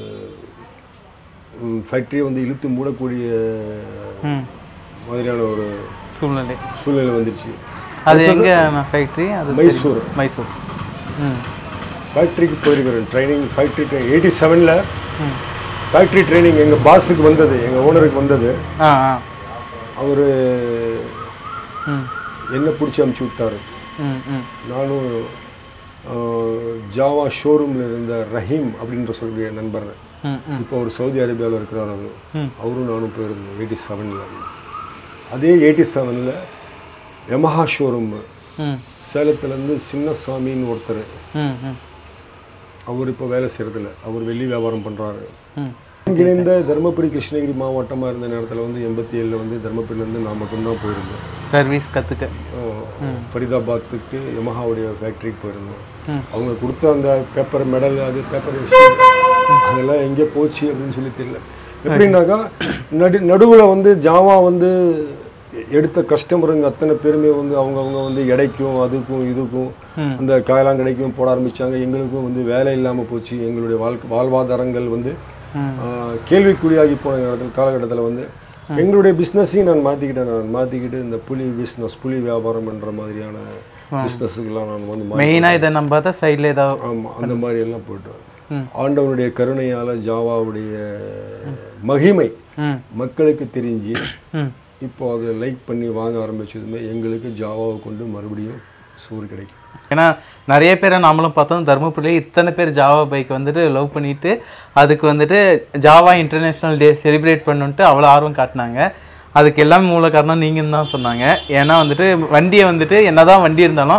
ஃபேக்ட்ரியை வந்து இழுத்து மூடக்கூடிய ம் மாதிரியான ஒரு சூழ்நிலை சூழ்நிலை வந்துருச்சு அது எங்கே ஃபேக்ட்ரி அது மைசூர். தெரியும். மைசூர் ம் ஃபேக்ட்ரிக்கு போயிருக்கிறேன் ட்ரைனிங் ஃபேக்ட்ரி எயிட்டி செவனில் ஃபேக்ட்ரி ட்ரைனிங் எங்கள் பாஸுக்கு வந்தது எங்கள் ஓனருக்கு வந்தது ஆ ஆ அவர் ம் என்ன பிடிச்சி அமுச்சு விட்டாரு ம் ம் நானும் ஆஹ், ஜாவா ஷோரூமில் இருந்த ரஹீம் அப்படின்ற சொல்லக்கூடிய நண்பர் ம் ம் இப்போ அவர் சவுதி அரேபியாவில் இருக்கிறார் அவர் ம். அவரும் நானும் போயிருந்தோம் எயிட்டி செவனில் அதே எயிட்டி செவனில் யமஹா ஷோரூம் ம் சேலத்துலேருந்து சின்னசாமின்னு ஒருத்தர் ம் ம் அவர் இப்போ வேலை செய்கிறதில்ல அவர் வெள்ளி வியாபாரம் பண்ணுறாரு ம் ஒருங்கிணைந்த தருமபுரி கிருஷ்ணகிரி மாவட்டமாக இருந்த நேரத்தில் வந்து எண்பத்தி ஏழில் வந்து தருமபுரியிலேருந்து நான் மட்டும்தான் போயிருந்தேன் சர்வீஸ் கற்றுக்க ஆஹ், ஃபரிதாபாத்துக்கு யமஹாவுடைய ஃபேக்ட்ரிக்கு போயிருந்தோம் ம். அவங்க கொடுத்த அந்த பேப்பர் மெடல் அது பேப்பர் அதெல்லாம் எங்கே போச்சு அப்படின்னு சொல்லி தெரியல எப்படின்னாக்கா நடு நடுவில் வந்து ஜாவா வந்து எடுத்த கஸ்டமருங்க அத்தனை பேருமே வந்து அவங்கவுங்க வந்து எடைக்கும் அதுக்கும் இதுக்கும் அந்த காயலாங்கடைக்கும் போட ஆரம்பிச்சாங்க எங்களுக்கும் வந்து வேலை இல்லாமல் போச்சு எங்களுடைய வாழ்க்கை வாழ்வாதாரங்கள் வந்து ஆஹ், கேள்விக்குறியாகி போன இடத்துல காலகட்டத்தில் வந்து எங்களுடைய பிஸ்னஸையும் நான் மாற்றிக்கிட்டேன் நான் மாற்றிக்கிட்டு இந்த புலி பிஸ்னஸ் புலி வியாபாரம் என்ற மாதிரியான பிஸ்னஸுக்கெல்லாம் நான் வந்து மாறி மெயினாக இதை நம்ம பார்த்தா சைடில் ஏதாவது ஆமாம் அந்த மாதிரி எல்லாம் போயிட்டோம் ஆண்டவனுடைய கருணையால் ஜாவாவுடைய மகிமை ம் மக்களுக்கு தெரிஞ்சு ம் இப்போ அதை லைக் பண்ணி வாங்க ஆரம்பிச்சதுமே எங்களுக்கு ஜாவாவை கொண்டு மறுபடியும் சோறு கிடைக்கும் ஏன்னா நிறைய பேரை நாமளும் பார்த்தோம் தருமபுரியிலே இத்தனை பேர் ஜாவா பைக் வந்துட்டு லவ் பண்ணிட்டு அதுக்கு வந்துட்டு ஜாவா இன்டர்நேஷ்னல் டே செலிப்ரேட் பண்ணுன்ட்டு அவ்வளோ ஆர்வம் காட்டினாங்க அதுக்கு எல்லாமே மூல காரணம் நீங்கள் தான் சொன்னாங்க ஏன்னா வந்துட்டு வண்டியை வந்துட்டு என்னதான் வண்டி இருந்தாலும்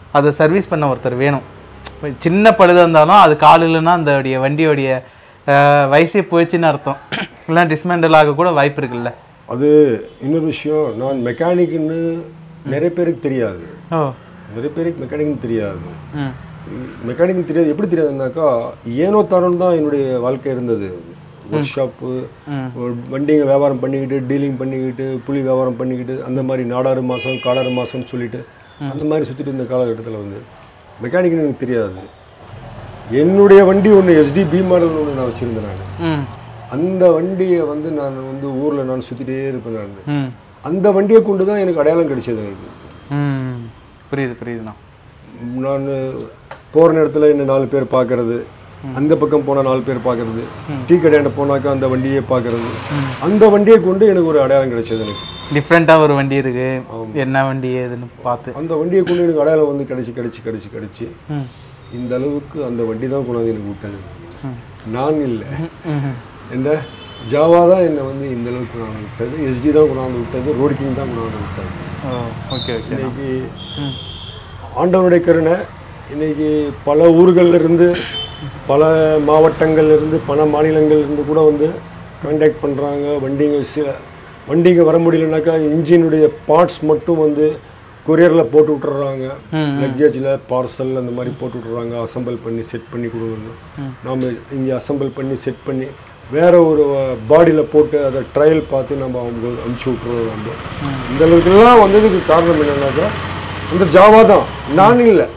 அதை சர்வீஸ் பண்ண ஒருத்தர் வேணும் இப்ப சின்ன பழுதாக இருந்தாலும் அது கால் இல்லைன்னா அந்த வண்டியோடைய அஹ், வயசே போயிடுச்சுன்னு அர்த்தம் இல்லைன்னா டிஸ்மேண்டல் ஆக கூட வாய்ப்பு இருக்குல்ல அது இன்னொரு விஷயம் நான் மெக்கானிக்னு நிறைய பேருக்கு தெரியாது ஓ நிறைய பேருக்கு மெக்கானிக்னு தெரியாது ம் மெக்கானிக் தெரியாது எப்படி தெரியாதுன்னாக்கா ஏனோ தானோன்னு தான் என்னுடைய வாழ்க்கை இருந்தது ஒர்க் ஷாப்பு வண்டிங்க வியாபாரம் பண்ணிக்கிட்டு டீலிங் பண்ணிக்கிட்டு புலி வியாபாரம் பண்ணிக்கிட்டு அந்த மாதிரி நாடாறு மாதம் காடாறு மாதம்னு சொல்லிட்டு அந்த மாதிரி சுற்றிட்டு இருந்த காலகட்டத்தில் வந்து மெக்கானிக்னு எனக்கு தெரியாது என்னுடைய வண்டி ஒன்று எஸ்டி பி மாடல் ஒன்று நான் வச்சுருந்தேன் நான் ம் அந்த வண்டியை வந்து நான் வந்து ஊரில் நான் சுற்றிட்டே இருப்பேன் நான் ம் அந்த வண்டியை கொண்டு தான் எனக்கு அடையாளம் கிடைச்சது எனக்கு ம் புரியுது புரியுதுண்ணா நான் போகிற நேரத்தில் என்ன நாலு பேர் பார்க்கறது அந்த பக்கம் போனால் நாலு பேர் பார்க்கறது டீ கடையாண்ட போனாக்கா அந்த வண்டியை பார்க்கறது அந்த வண்டியை கொண்டு எனக்கு ஒரு அடையாளம் கிடைச்சது எனக்கு டிஃப்ரெண்ட்டாக ஒரு வண்டி இருக்கு என்ன வண்டி ஏதுன்னு பார்த்து அந்த வண்டியை கொண்டு எனக்கு அடையாளம் வந்து கிடைச்சி கிடைச்சி கிடைச்சி கிடைச்சி ம் இந்த அளவுக்கு அந்த வண்டி தான் கொண்டாந்து எனக்கு விட்டது நான் இல்லை இந்த ஜாவா தான் என்னை வந்து இந்த அளவுக்கு கொண்டாந்து விட்டது எஸ்டி தான் கொண்டாந்து விட்டது ரோடு கிங் தான் கொண்டாந்து விட்டது ஓ ஓகே ஓகே இன்னைக்கு ஆண்டவனுடைய கருணை இன்னைக்கு பல ஊர்கள்ல இருந்து பல மாவட்டங்கள்ல இருந்து பல மாநிலங்கள்ல இருந்து கூட வந்து கான்டாக்ட் பண்ணுறாங்க வண்டிங்க சில வண்டிங்க வர முடியலனாக்கா இன்ஜினுடைய பார்ட்ஸ் மட்டும் வந்து கொரியரில் போட்டு விட்டுறாங்க லக்கேஜில் பார்சல் அந்த மாதிரி போட்டு விட்டுறாங்க அசம்பிள் பண்ணி செட் பண்ணி கொடுக்குறது நாம் இங்கே அசம்பிள் பண்ணி செட் பண்ணி வேற ஒரு பாடியில் போட்டு அதை ட்ரையல் பார்த்து நம்ம அவங்க அனுப்பிச்சி விட்ருவோம் நம்ம இந்த அளவுக்குலாம் வந்ததுக்கு காரணம் என்னன்னாக்கா அந்த ஜாவா தான் நான் இல்லை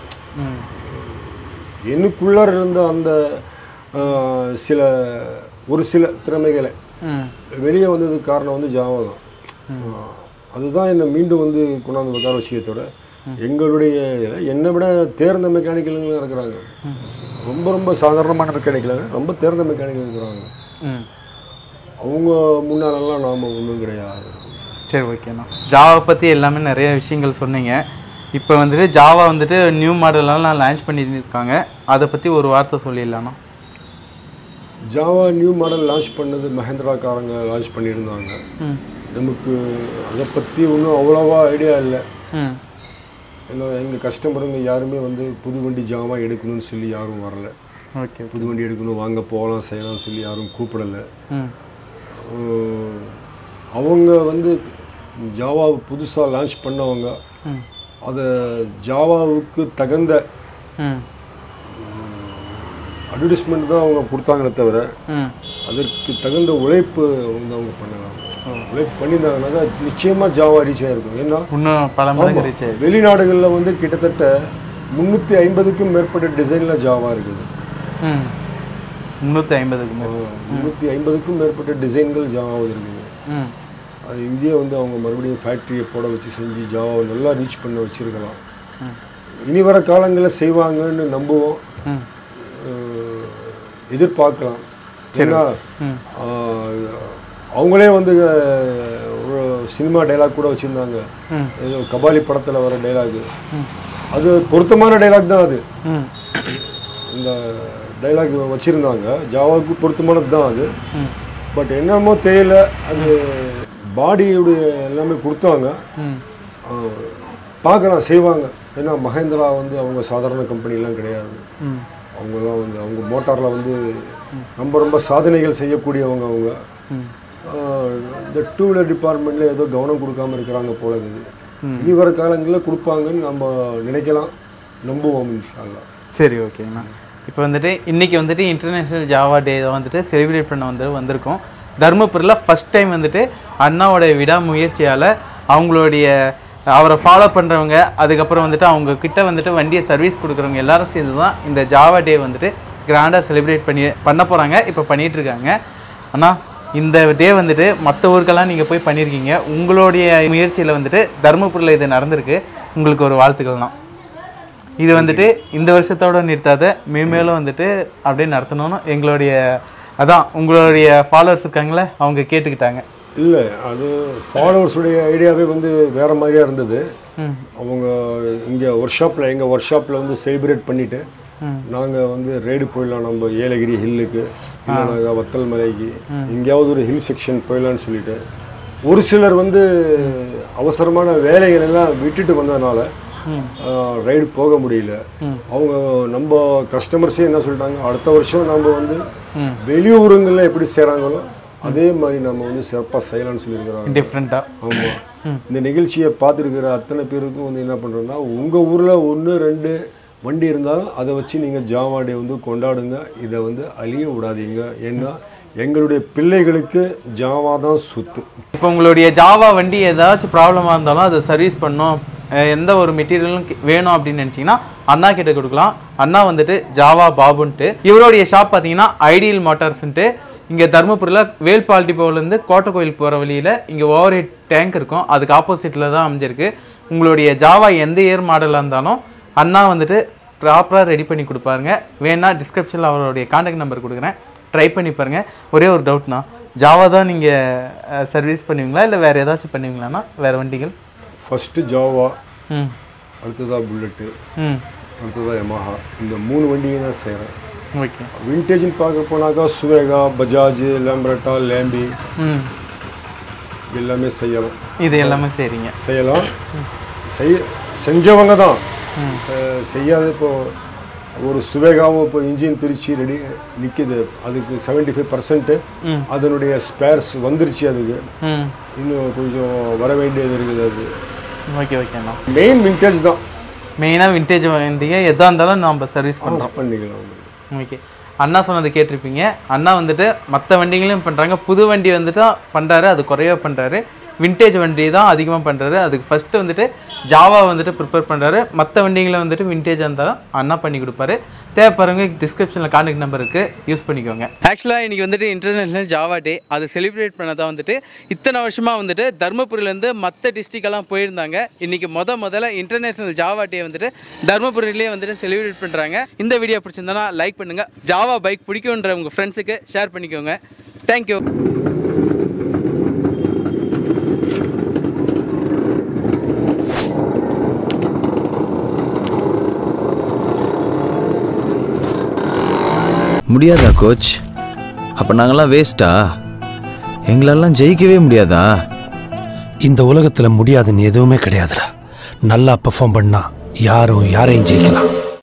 எனக்குள்ளார இருந்த அந்த ஆஹ், சில ஒரு சில திறமைகளை ம் வெளியே வந்ததுக்கு காரணம் வந்து ஜாவா தான் ஆஹ், அதுதான் என்னை மீண்டும் வந்து கொண்டாந்து உட்கார வச்சுக்கத்தோட எங்களுடைய என்னை விட தேர்ந்த மெக்கானிக்கலுங்களும் இருக்கிறாங்க ரொம்ப ரொம்ப சாதாரணமான மெக்கானிக்கல் ரொம்ப தேர்ந்த மெக்கானிக்கல் இருக்கிறாங்க ம் அவங்க முன்னாலெல்லாம் நாம் ஒன்றும் கிடையாது சரி ஓகேண்ணா ஜாவா பற்றி எல்லாமே நிறைய விஷயங்கள் சொன்னீங்க இப்போ வந்துட்டு ஜாவா வந்துட்டு நியூ மாடலெல்லாம் லான்ச் பண்ணியிருக்காங்க அதை பற்றி ஒரு வார்த்தை சொல்லிடலாண்ணா ஜாவா நியூ மாடல் லான்ச் பண்ணது மஹேந்திராக்காரங்க லான்ச் பண்ணியிருந்தாங்க ம் நமக்கு அதை பற்றி ஒன்றும் அவ்வளோவா ஐடியா இல்லை ம் ஏன்னா எங்கள் கஸ்டமருங்க யாருமே வந்து புது வண்டி ஜாவா எடுக்கணும்னு சொல்லி யாரும் வரல ஓகே புது வண்டி எடுக்கணும் வாங்க போகலாம் செய்யலாம்னு சொல்லி யாரும் கூப்பிடலை ம் அஹ் அவங்க வந்து ஜாவாவை புதுசாக லான்ச் பண்ணவங்க ம் அதை ஜாவாவுக்கு தகுந்த ம் அட்வர்டைஸ்மெண்ட் தான் அவங்க கொடுத்தாங்களே தவிர ம் அதற்கு தகுந்த உழைப்பு வந்து அவங்க பண்ணலாம் உழைப்பு பண்ணியிருந்தாங்கன்னாக்கா நிச்சயமாக ஜாவா ரீச் ஆகிருக்கும் ஏன்னா இன்னும் பல மடங்கு ஆமா. ரீச் ஆயிடுச்சு வெளிநாடுகளில் வந்து கிட்டத்தட்ட முந்நூற்றி ஐம்பதுக்கும் மேற்பட்ட டிசைனில் ஜாவா இருக்குது ம் முந்நூற்றி ஐம்பதுக்கு மேல் முந்நூற்றி ஐம்பதுக்கும் மேற்பட்ட டிசைன்கள் ஜாவாவில் இருக்குது ம் அது இங்கேயே வந்து அவங்க மறுபடியும் ஃபேக்ட்ரியை போட வச்சு செஞ்சு ஜாவாவை நல்லா ரீச் பண்ண வச்சுருக்கலாம் இனி வர காலங்களில் செய்வாங்கன்னு நம்புவோம் ம் அஹ் எதிர்பார்க்கலாம் ஏன்னா ஆஹ், அவங்களே வந்து அஹ், ஒரு சினிமா டைலாக் கூட வச்சுருந்தாங்க ம். ஏதோ கபாலி படத்தில் வர டைலாக் அது பொருத்தமான டைலாக் தான் அது ம் இந்த டைலாக் வச்சுருந்தாங்க ஜாவாவுக்கு பொருத்தமானது தான் அது பட் என்னமோ தெரியல அது பாடியுடைய எல்லாமே கொடுத்தாங்க ம் பார்க்கலாம் செய்வாங்க ஏன்னா மகேந்திரா வந்து அவங்க சாதாரண கம்பெனிலாம் கிடையாது ம் அவங்கெல்லாம் வந்து அவங்க மோட்டாரில் வந்து ரொம்ப ரொம்ப சாதனைகள் செய்யக்கூடியவங்க அவங்க ம் ஆஹ் இந்த டூ வீலர் டிபார்ட்மெண்ட்டில் ஏதோ கவனம் கொடுக்காம இருக்கிறாங்க போல இருக்குது இனி வர காலங்களில் கொடுப்பாங்கன்னு நம்ம நினைக்கலாம் நம்புவோம் இன்ஷால்லா சரி ஓகேங்கண்ணா இப்போ வந்துட்டு இன்றைக்கி வந்துட்டு இன்டர்நேஷ்னல் ஜாவா டே வந்துட்டு செலிப்ரேட் பண்ண வந்து வந்திருக்கோம் தருமபுரியில் ஃபஸ்ட் டைம் வந்துட்டு அண்ணாவோட விடாமுயற்சியால் அவங்களுடைய அவரை ஃபாலோ பண்ணுறவங்க அதுக்கப்புறம் வந்துட்டு அவங்க கிட்ட வந்துட்டு வண்டியை சர்வீஸ் கொடுக்குறவங்க எல்லாரும் சேர்ந்து தான் இந்த ஜாவா டே வந்துட்டு கிராண்டாக செலிப்ரேட் பண்ணி பண்ண போகிறாங்க இப்போ பண்ணிட்டு இருக்காங்க அண்ணா இந்த டே வந்துட்டு மற்ற ஊருக்கெல்லாம் நீங்கள் போய் பண்ணியிருக்கீங்க உங்களுடைய முயற்சியில் வந்துட்டு தருமபுரியில் இது நடந்திருக்கு உங்களுக்கு ஒரு வாழ்த்துக்கள்ண்ணா இது வந்துட்டு இந்த வருஷத்தோட நிறுத்தாத மேன்மேலும் வந்துட்டு அப்படியே நடத்தணும்னு எங்களுடைய அதான் உங்களுடைய ஃபாலோவர்ஸ் இருக்காங்களே அவங்க கேட்டுக்கிட்டாங்க இல்லை அது ஃபாலோவர்ஸுடைய ஐடியாவே வந்து வேறு மாதிரியாக இருந்தது ம் அவங்க இங்கே ஒர்க் ஷாப்பில் எங்கள் ஒர்க் ஷாப்பில் வந்து செலிப்ரேட் பண்ணிவிட்டு நாங்கள் வந்து ரைடு போயிடலாம் நம்ம ஏலகிரி ஹில்லுக்கு இல்லை நாங்கள் வத்தல் மலைக்கு எங்கேயாவது ஒரு ஹில் செக்ஷன் போயிடலான்னு சொல்லிட்டு ஒரு சிலர் வந்து அவசரமான வேலைகள் எல்லாம் விட்டுட்டு வந்ததுனால ரைடு போக முடியல அவங்க நம்ம கஸ்டமர்ஸே என்ன சொல்லிட்டாங்க அடுத்த வருஷம் நம்ம வந்து வெளியூருங்களில் எப்படி செய்கிறாங்களோ அதே மாதிரி நம்ம வந்து சிறப்பாக செய்யலாம்னு சொல்லியிருக்கிறாங்க டிஃப்ரெண்ட்டாக ஆமாம் இந்த நிகழ்ச்சியை பார்த்துருக்கிற அத்தனை பேருக்கும் வந்து என்ன பண்ணுறோன்னா உங்கள் ஊரில் ஒன்று ரெண்டு வண்டி இருந்தாலும் அதை வச்சு நீங்கள் ஜாவா டே வந்து கொண்டாடுங்க இதை வந்து அழிய விடாதீங்க ஏன்னா எங்களுடைய பிள்ளைகளுக்கு ஜாவா தான் சொத்து இப்போ உங்களுடைய ஜாவா வண்டி ஏதாச்சும் ப்ராப்ளமாக இருந்தாலும் அதை சர்வீஸ் பண்ணோம் அஹ் எந்த ஒரு மெட்டீரியலும் வேணும் அப்படின்னு நினச்சிங்கன்னா அண்ணா கிட்ட கொடுக்கலாம் அண்ணா வந்துட்டு ஜாவா பாபுன்ட்டு இவருடைய ஷாப் பார்த்தீங்கன்னா ஐடியல் மோட்டார்ஸ்ன்ட்டு இங்கே தருமபுரியில் வேல்பால் டிப்போலேருந்து கோட்டை கோயில் போகிற வழியில் இங்கே ஓவர் ஹெட் டேங்க் இருக்கும் அதுக்கு ஆப்போசிட்டில் தான் அமைஞ்சிருக்கு உங்களுடைய ஜாவா எந்த இயர் மாடலாக இருந்தாலும் அண்ணா வந்துட்டு ப்ராப்பராக ரெடி பண்ணி கொடுப்பாருங்க வேணா டிஸ்கிரிப்ஷனில் அவருடைய காண்டாக்ட் நம்பர் கொடுக்குறேன் ட்ரை பண்ணி பாருங்கள் ஒரே ஒரு டவுட்னா ஜாவா தான் நீங்கள் சர்வீஸ் பண்ணுவீங்களா இல்லை வேறு ஏதாச்சும் பண்ணுவீங்களாண்ணா வேறு வண்டிகள் ஃபஸ்ட்டு ஜாவா ம் அடுத்ததாக புல்லட்டு ம் அடுத்ததாக யமஹா இந்த மூணு வண்டியும் தான் செய்கிறேன் ஓகே விண்டேஜ்னு பார்க்க போனாக்கா சுவேகா பஜாஜ் லேம்ப்ரட்டா லேம்பி ம் எல்லாமே செய்யலாம் இது எல்லாமே சரிங்க செய்யலாம் செய் செஞ்சவங்க தான் செ- செய்யாத இப்போ ஒரு சுவேகாவும் இப்போ இன்ஜின் பிரித்து ரெடி நிற்கிது அதுக்கு செவன்டி ஃபைவ் பர்சன்ட்டு அதனுடைய ஸ்பேர்ஸ் வந்துருச்சு அதுக்கு ம் இன்னும் கொஞ்சம் வர வேண்டியது இருக்குது அது ஓகே ஓகேண்ணா மெயின் விண்டேஜ் தான் மெயினாக விண்டேஜ் வண்டிங்க எதாக இருந்தாலும் நம்ம சர்வீஸ் பண்ணுறோம் பண்ணிக்கலாம் ஓகே அண்ணா சொன்னது கேட்டிருப்பீங்க அண்ணா வந்துட்டு மற்ற வண்டிகளையும் பண்ணுறாங்க புது வண்டி வந்துட்டு பண்ணுறாரு அது குறைய பண்ணுறாரு விண்டேஜ் வண்டி தான் அதிகமாக பண்ணுறாரு அதுக்கு ஃபஸ்ட்டு வந்துட்டு ஜாவா வந்துட்டு ப்ரிப்பேர் பண்ணுறாரு மற்ற வண்டிகளை வந்துட்டு விண்டேஜாக இருந்தாலும் அண்ணா பண்ணி கொடுப்பாரு தேவைப்படுறவங்க டிஸ்கிரிப்ஷனில் கான்டாக்ட் நம்பர் இருக்குது யூஸ் பண்ணிக்கோங்க ஆக்சுவலாக இன்றைக்கி வந்துட்டு இன்டர்நேஷ்னல் ஜாவா டே அதை செலிப்ரேட் பண்ண தான் வந்துட்டு இத்தனை வருஷமாக வந்துட்டு தருமபுரியிலேருந்து மற்ற டிஸ்ட்ரிக்டெல்லாம் போயிருந்தாங்க இன்றைக்கி முத முதல்ல இன்டர்நேஷ்னல் ஜாவா டே வந்துட்டு தருமபுரியிலே வந்துட்டு செலிப்ரேட் பண்ணுறாங்க இந்த வீடியோ பிடிச்சிருந்தனா லைக் பண்ணுங்கள் ஜாவா பைக் பிடிக்குன்ற உங்கள் ஃப்ரெண்ட்ஸுக்கு ஷேர் பண்ணிக்கோங்க தேங்க்யூ முடியாதா கோச் அப்போ நாங்கள்லாம் வேஸ்ட்டா எங்களெல்லாம் ஜெயிக்கவே முடியாதா இந்த உலகத்துல முடியாதுன்னு எதுவுமே கிடையாதுடா நல்லா பெர்ஃபார்ம் பண்ணா யாரும் யாரையும் ஜெயிக்கலாம்